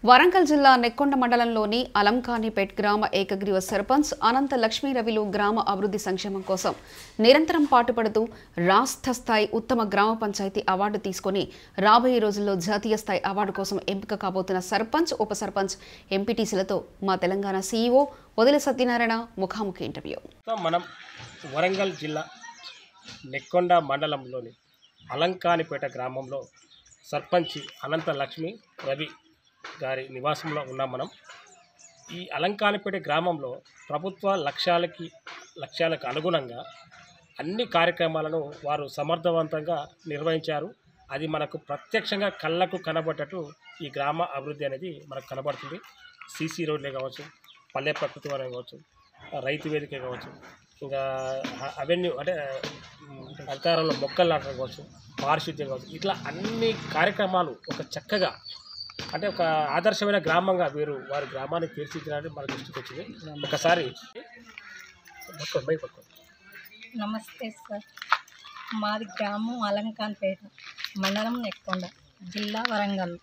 వరంగల్ జిల్లా నెక్కొండ మండలంలోని అలంకానిపేట్ గ్రామ ఏకగ్రీవ సర్పంచ్ అనంత లక్ష్మీ రవిలు గ్రామ అభివృద్ధి సంక్షేమం కోసం నిరంతరం పాటుపడుతూ రాష్ట్ర స్థాయి ఉత్తమ గ్రామ పంచాయతీ అవార్డు తీసుకొని రాబోయే రోజుల్లో జాతీయ స్థాయి అవార్డు కోసం ఎంపిక కాబోతున్న సర్పంచ్ ఉప సర్పంచ్ ఎంపీటీసీలతో మా తెలంగాణ సీఈఓ వదిలి సత్యనారాయణ ముఖాముఖి ఇంటర్వ్యూ ప్రస్తుతం మనం వరంగల్ జిల్లా నెక్కొండ మండలంలోని అలంకానిపేట గ్రామంలో సర్పంచి అనంత లక్ష్మి రవి గారి నివాసంలో ఉన్నాం మనం ఈ అలంకానిపేట గ్రామంలో ప్రభుత్వ లక్ష్యాలకి లక్ష్యాలకు అనుగుణంగా అన్ని కార్యక్రమాలను వారు సమర్థవంతంగా నిర్వహించారు అది మనకు ప్రత్యక్షంగా కళ్ళకు కనబడ్డట్టు ఈ గ్రామ అభివృద్ధి అనేది మనకు కనబడుతుంది సీసీ రోడ్లే కావచ్చు పల్లె ప్రకృతి వనం కావచ్చు రైతు వేదిక కావచ్చు ఇంకా అవెన్యూ అంటే ఉమ్, అధికారంలో మొక్కలు నాటడం కావచ్చు పారిశుద్ధ్యం కావచ్చు ఇట్లా అన్ని కార్యక్రమాలు ఒక చక్కగా అంటే ఒక ఆదర్శమైన గ్రామంగా వీరు వారి గ్రామాన్ని తీర్చిదిద్దడానికి మన దృష్టికి వచ్చింది ఒకసారి పట్టుకోండి, మైక్ పట్టుకోండి. నమస్తే సార్ మాది గ్రామం అలంకాన్పేట మండలం నెక్కొండ జిల్లా వరంగల్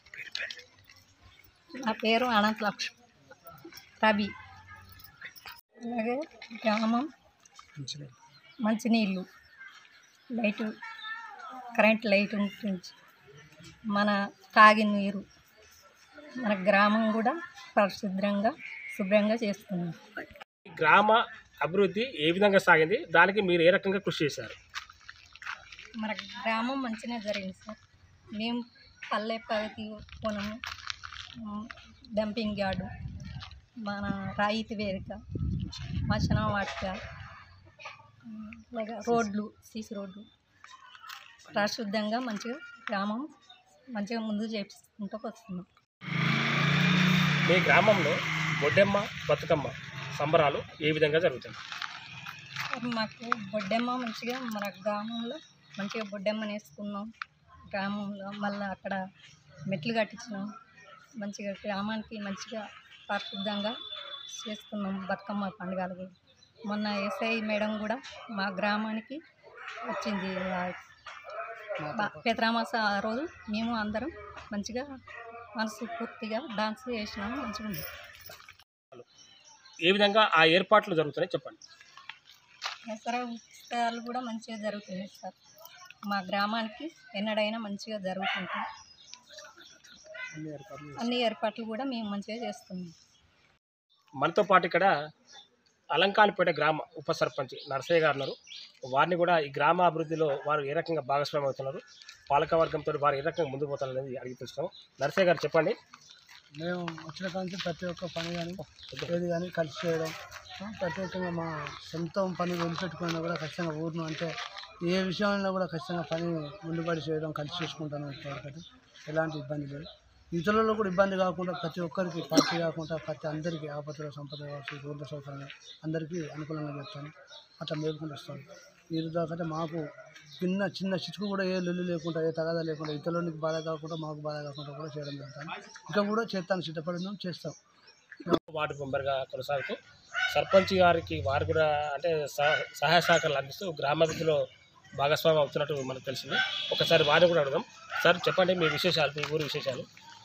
నా పేరు అనంత లక్ష్మి రవి అలాగే గ్రామం మంచినీళ్ళు లైటు కరెంట్ లైట్ ఉంటుంది మన తాగి నీరు మన గ్రామం కూడా పరిశుభ్రంగా శుభ్రంగా చేస్తున్నాం ఈ గ్రామ అభివృద్ధి ఏ విధంగా సాగింది దానికి మీరు ఏ రకంగా కృషి చేశారు మన గ్రామం మంచిగా జరిగింది సార్ మేము పల్లె ప్రగతి కొనము ఉమ్, డంపింగ్ యార్డు మన రైతు వేదిక మచన వాటిక ఉమ్, అలాగే రోడ్లు సీసీ రోడ్లు పరిశుద్ధంగా మంచిగా గ్రామం మంచిగా ముందు చేపించుకుంటూ వస్తున్నాం మీ గ్రామంలో బొడ్డెమ్మ బతుకమ్మ సంబరాలు ఏ విధంగా జరుగుతాయి సార్ మాకు బొడ్డెమ్మ మంచిగా మన గ్రామంలో మంచిగా బొడ్డెమ్మని వేసుకున్నాం గ్రామంలో మళ్ళీ అక్కడ మెట్లు కట్టించినాం మంచిగా గ్రామానికి మంచిగా పరిశుద్ధంగా చేసుకున్నాం బతుకమ్మ పండుగలు కూడా మొన్న ఎస్ఐ మేడం కూడా మా గ్రామానికి వచ్చింది ఆ బ- పెతరామాస ఆ రోజు మేము అందరం మంచిగా మనసు పూర్తిగా డాన్స్ చేసినాము మంచిగా ఉంది ఏ విధంగా ఆ ఏర్పాట్లు జరుగుతున్నాయి చెప్పండి దసరా ఉత్సవాలు కూడా మంచిగా జరుగుతున్నాయి సార్ మా గ్రామానికి ఎన్నడైనా మంచిగా జరుగుతుంటాయి అన్ని ఏర్పాట్లు కూడా మేము మంచిగా చేస్తున్నాం మనతో పాటు ఇక్కడ అలంకానిపేట గ్రామ ఉప సర్పంచ్ నరసయ్య గారు ఉన్నారు వారిని కూడా ఈ గ్రామ అభివృద్ధిలో వారు ఏ రకంగా భాగస్వామి అవుతున్నారు పాలకవర్గంతో వారు ఏ రకంగా ముందుకు పోతారు అనేది అడిగి తెలుసుకున్నాం నరసయ్య గారు చెప్పండి మేము వచ్చిన కాంచి ప్రతి ఒక్క పని కానీ ఏది కానీ కలిసి చేయడం ఆ, ప్రత్యేకంగా మా సొంతం పని వదిలిపెట్టుకున్నా కూడా ఖచ్చితంగా ఊరును అంటే ఏ విషయంలో కూడా ఖచ్చితంగా పని ముందుపడి చేయడం కలిసి చేసుకుంటాను ఇంతవరకు ఎలాంటి ఇబ్బంది లేదు ఇతరులలో కూడా ఇబ్బంది కాకుండా ప్రతి ఒక్కరికి పార్టీ కాకుండా ప్రతి అందరికీ ఆపదల సంపద కావచ్చు రోడ్ల సౌకర్యం అందరికీ అనుకూలంగా చెప్తాను అట్లా మేలుకుంటూ వస్తాను ఈ దాకా మాకు చిన్న చిన్న చిటుకు కూడా ఏ లొల్లి లేకుండా ఏ తగాదా లేకుండా ఇతరులకు బాధ కాకుండా మాకు బాధ కాకుండా కూడా చేయడం జరుగుతాను ఇంకా కూడా చేస్తాను సిద్ధపడినాం చేస్తాం వార్డు మెంబర్గా కొనసాగుతూ సర్పంచ్ గారికి వారు కూడా అంటే సహ- సహాయ సహకారాలు అందిస్తూ గ్రామాభివృద్ధిలో భాగస్వామి అవుతున్నట్టు మనకు తెలిసింది ఒకసారి వారిని కూడా అడుగుదాం సార్ చెప్పండి మీ విశేషాలు మీ ఊరి విశేషాలు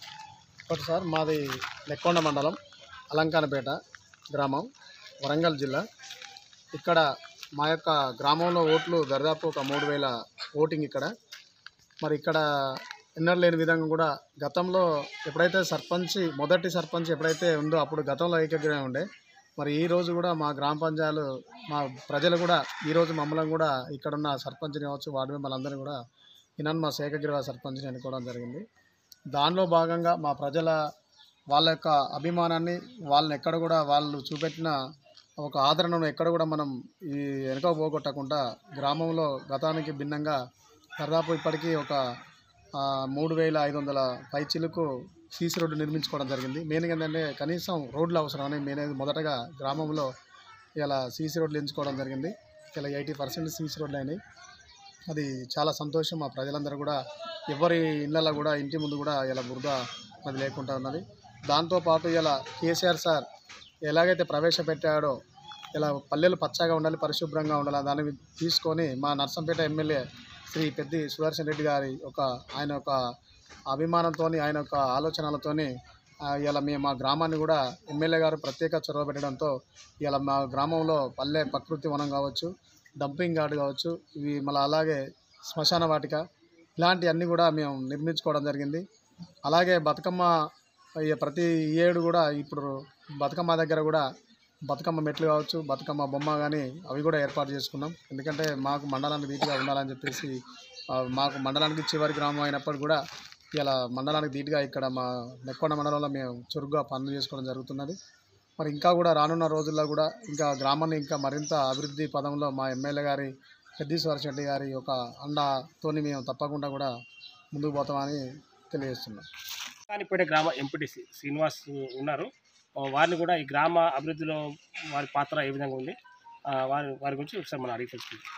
ఒకటి సార్ మాది నెక్కొండ మండలం అలంకానపేట గ్రామం వరంగల్ జిల్లా ఇక్కడ మా యొక్క గ్రామంలో ఓట్లు దరిదాపు ఒక మూడు వేల ఓటింగ్ ఇక్కడ మరి ఇక్కడ ఎన్నర్ లేని విధంగా కూడా గతంలో ఎప్పుడైతే సర్పంచ్ మొదటి సర్పంచ్ ఎప్పుడైతే ఉందో అప్పుడు గతంలో ఏకగ్రహం ఉండే మరి ఈ రోజు కూడా మా గ్రామ పంచాయలు మా ప్రజలు కూడా ఈరోజు మమ్మల్ని కూడా ఇక్కడున్న సర్పంచ్ని కావచ్చు వార్డు మెంబర్లందరినీ కూడా ఈనాడు మా ఏకగ్రీవ సర్పంచ్ని ఎన్నుకోవడం జరిగింది దానిలో భాగంగా మా ప్రజల వాళ్ళ యొక్క అభిమానాన్ని వాళ్ళని ఎక్కడ కూడా వాళ్ళు చూపెట్టిన ఒక ఆదరణను ఎక్కడ కూడా మనం ఈ వెనుక పోగొట్టకుండా గ్రామంలో గతానికి భిన్నంగా దాదాపు ఇప్పటికీ ఒక ఆ, మూడు వేల ఐదు వందల పైచిలకు సీసీ రోడ్డు నిర్మించుకోవడం జరిగింది మెయిన్ ఏంటంటే కనీసం రోడ్లు అవసరం అని మెయిన్ మొదటగా గ్రామంలో ఇలా సీసీ రోడ్లు ఎంచుకోవడం జరిగింది ఇలా ఎయిటీ పర్సెంట్ సీసీ రోడ్లు అయినాయి అది చాలా సంతోషం మా ప్రజలందరూ కూడా ఎవరి ఇళ్ళల్లో కూడా ఇంటి ముందు కూడా ఇలా బురద అది లేకుండా ఉన్నది దాంతోపాటు ఇలా కేసీఆర్ సార్ ఎలాగైతే ప్రవేశపెట్టాడో ఇలా పల్లెలు పచ్చగా ఉండాలి పరిశుభ్రంగా ఉండాలి దాన్ని తీసుకొని మా నర్సంపేట ఎమ్మెల్యే శ్రీ పెద్ది సుదర్శన్ రెడ్డి గారి ఒక ఆయన ఒక అభిమానంతో ఆయన యొక్క ఆలోచనలతోని ఆ, ఇలా మేము మా గ్రామాన్ని కూడా ఎమ్మెల్యే గారు ప్రత్యేక చొరవ పెట్టడంతో ఇలా మా గ్రామంలో పల్లె ప్రకృతి వనం కావచ్చు డంపింగ్ యార్డ్ కావచ్చు ఇవి మళ్ళీ అలాగే శ్మశాన వాటిక ఇలాంటివన్నీ కూడా మేము నిర్మించుకోవడం జరిగింది అలాగే బతుకమ్మ ఈ ప్రతి ఏడు కూడా ఇప్పుడు బతుకమ్మ దగ్గర కూడా బతుకమ్మ మెట్లు కావచ్చు బతుకమ్మ బొమ్మ కానీ అవి కూడా ఏర్పాటు చేసుకున్నాం ఎందుకంటే మాకు మండలానికి ధీటుగా ఉండాలని చెప్పేసి ఆ, మాకు మండలానికి చివరి గ్రామం అయినప్పుడు కూడా ఇలా మండలానికి ధీటుగా ఇక్కడ మా నెక్కొండ మండలంలో మేము చురుగ్గా పనులు చేసుకోవడం జరుగుతున్నది మరి ఇంకా కూడా రానున్న రోజుల్లో కూడా ఇంకా గ్రామాన్ని ఇంకా మరింత అభివృద్ధి పదంలో మా ఎమ్మెల్యే గారి పెద్దీశ్వర రెడ్డి గారి ఒక అండతోని మేము తప్పకుండా కూడా ముందుకు పోతామని తెలియజేస్తున్నాం కానిపేట గ్రామ ఎంపీటీసీ శ్రీనివాస్ ఉన్నారు ఆ, వారిని కూడా ఈ గ్రామ అభివృద్ధిలో వారి పాత్ర ఏ విధంగా ఉంది ఆ, వారి వారి గురించి ఒకసారి మనం అడిగి తెలుసుకుందాం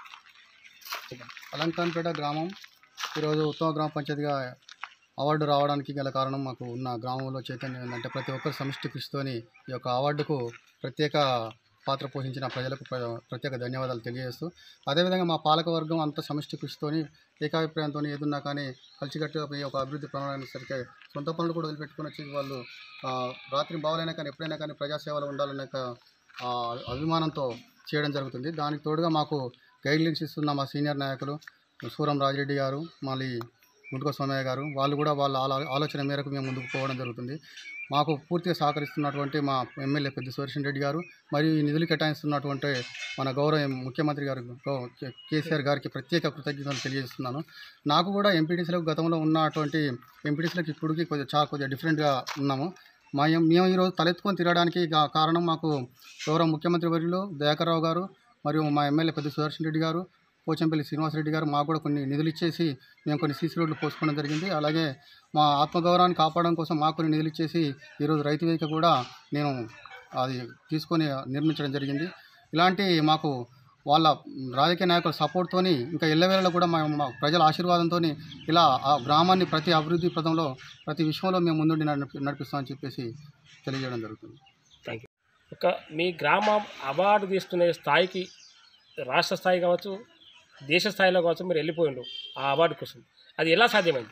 అలంకాన్పేట గ్రామం ఈరోజు ఉత్తమ గ్రామ పంచాయతీగా అవార్డు రావడానికి గల కారణం మాకు ఉన్న గ్రామంలో చైతన్యం ఏంటంటే ప్రతి ఒక్కరు సమిష్టి కృషితోని ఈ యొక్క అవార్డుకు ప్రత్యేక పాత్ర పోషించిన ప్రజలకు ప్ర- ప్రత్యేక ధన్యవాదాలు తెలియజేస్తూ అదేవిధంగా మా పాలకవర్గం అంత సమిష్టి కృషితోని ఏకాభిప్రాయంతో ఏదున్నా కానీ కలిసికట్టుగా ఈ యొక్క అభివృద్ధి ప్రణాళిక సరిగ్గా సొంత పనులు కూడా వదిలిపెట్టుకుని వచ్చి వాళ్ళు ఆ, రాత్రి బావలైనా కానీ ఎప్పుడైనా కానీ ప్రజాసేవలో ఉండాలనే ఒక, ఆ, అభిమానంతో చేయడం జరుగుతుంది దానికి తోడుగా మాకు గైడ్లైన్స్ ఇస్తున్న మా సీనియర్ నాయకులు సూరం రాజిరెడ్డి గారు మళ్ళీ గుంటుక సోమయ్య గారు వాళ్ళు కూడా వాళ్ళ ఆలో- ఆలోచన మేరకు మేము ముందుకు పోవడం జరుగుతుంది మాకు పూర్తిగా సహకరిస్తున్నటువంటి మా ఎమ్మెల్యే పెద్ద సుదర్శన్ రెడ్డి గారు మరియు ఈ నిధులు కేటాయిస్తున్నటువంటి మన గౌరవ ముఖ్యమంత్రి గారు గౌ- కే- కేసీఆర్ గారికి ప్రత్యేక కృతజ్ఞతలు తెలియజేస్తున్నాను నాకు కూడా ఎంపీటీసీలకు గతంలో ఉన్నటువంటి ఎంపీటీసీలకు ఇప్పటికీ కొద్దిగా చాలా కొద్దిగా డిఫరెంట్గా ఉన్నాము మా ఎం- మేము ఈరోజు తలెత్తుకొని తిరగడానికి గా- కారణం మాకు గౌరవ ముఖ్యమంత్రి వర్యులు దయాకర్రావు గారు మరియు మా ఎమ్మెల్యే పెద్ద సుదర్శన్ రెడ్డి గారు పోచంపల్లి శ్రీనివాసరెడ్డి గారు మాకు కూడా కొన్ని నిధులు ఇచ్చేసి మేము కొన్ని సీసీ రోడ్లు పోసుకోవడం జరిగింది అలాగే మా ఆత్మగౌరవాన్ని కాపాడడం కోసం మాకు కొన్ని నిధులు ఇచ్చేసి ఈరోజు రైతు వేదిక కూడా నేను అది తీసుకొని నిర్మించడం జరిగింది ఇలాంటి మాకు వాళ్ళ రాజకీయ నాయకుల సపోర్ట్తోని ఇంకా ఎల్లవేళలో కూడా మా మా ప్రజల ఆశీర్వాదంతో ఇలా ఆ గ్రామాన్ని ప్రతి అభివృద్ధి పదంలో ప్రతి విషయంలో మేము ముందుండి నడిపి నడిపిస్తామని చెప్పేసి తెలియజేయడం జరుగుతుంది థ్యాంక్ యూ ఒక మీ గ్రామం అవార్డు తీసుకునే స్థాయికి రాష్ట్ర స్థాయి కావచ్చు దేశ స్థాయిలో కావచ్చు మీరు వెళ్ళిపోయిండు ఆ అవార్డు కోసం అది ఎలా సాధ్యమైంది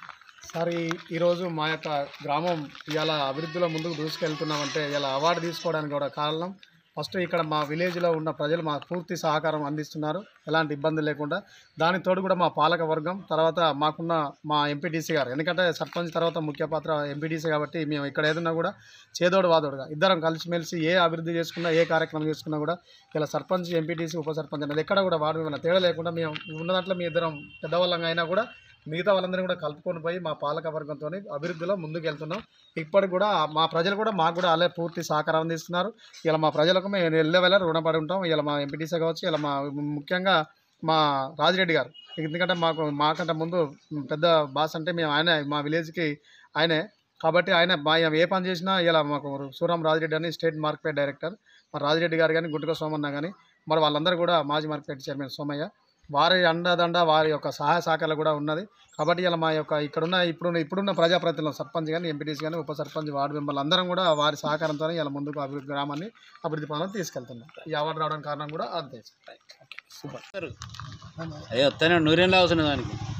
సార్ ఈ ఈరోజు మా యొక్క గ్రామం ఇలా అభివృద్ధిలో ముందుకు దూసుకెళ్తున్నామంటే ఇలా అవార్డు తీసుకోవడానికి కూడా కారణం ఫస్ట్ ఇక్కడ మా విలేజ్లో ఉన్న ప్రజలు మాకు పూర్తి సహకారం అందిస్తున్నారు ఎలాంటి ఇబ్బంది లేకుండా దానికి తోడు కూడా మా పాలక వర్గం తర్వాత మాకున్న మా ఎంపీటీసీ గారు ఎందుకంటే సర్పంచ్ తర్వాత ముఖ్య పాత్ర ఎంపీటీసీ కాబట్టి మేము ఇక్కడ ఏదన్నా కూడా చేదోడు వాదోడుగా ఇద్దరం కలిసిమెలిసి ఏ అభివృద్ధి చేసుకున్నా ఏ కార్యక్రమం చేసుకున్నా కూడా ఇలా సర్పంచ్ ఎంపీటీసీ ఉప సర్పంచ్ అనేది ఎక్కడ కూడా వాడు ఏమైనా తేడా లేకుండా మేము ఉన్న దాంట్లో మీ ఇద్దరం పెద్దవాళ్ళంగా అయినా కూడా మిగతా వాళ్ళందరినీ కూడా కలుపుకొని పోయి మా పాలక వర్గంతో అభివృద్ధిలో ముందుకు వెళ్తున్నాం ఇప్పటికి కూడా మా ప్రజలు కూడా మాకు కూడా అలాగే పూర్తి సహకారం అందిస్తున్నారు ఇలా మా ప్రజలకు మేము వెళ్ళవేళ రుణపడి ఉంటాం ఇలా మా ఎంపీటీసీ కావచ్చు ఇలా మా ముఖ్యంగా మా రాజిరెడ్డి గారు ఎందుకంటే మాకు మాకంటే ముందు పెద్ద బాస్ అంటే మేము ఆయన మా విలేజ్కి ఆయనే కాబట్టి ఆయన మా ఏ పని చేసినా ఇలా మాకు సూరం రాజిరెడ్డి అని స్టేట్ మార్కెట్ డైరెక్టర్ మరి రాజిరెడ్డి గారు కానీ గుంటుక సోమన్న కానీ మరి వాళ్ళందరూ కూడా మాజీ మార్కెట్ చైర్మన్ సోమయ్య వారి అండదండ వారి యొక్క సహాయ సహకారాలు కూడా ఉన్నది కాబట్టి ఇలా మా యొక్క ఇక్కడున్న ఇప్పుడున్న ఇప్పుడున్న ప్రజాప్రతినిధులు సర్పంచ్ కానీ ఎంపీటీసీ కానీ ఉప సర్పంచ్ వార్డు మెంబర్లు అందరం కూడా వారి సహకారంతో ఇలా ముందుకు అభివృద్ధి గ్రామాన్ని అభివృద్ధి పనులు తీసుకెళ్తున్నాం ఈ అవార్డు రావడానికి కారణం కూడా అంతే సూపర్ అయ్యో వస్తానే నూరేళ్ళు అవసరం దానికి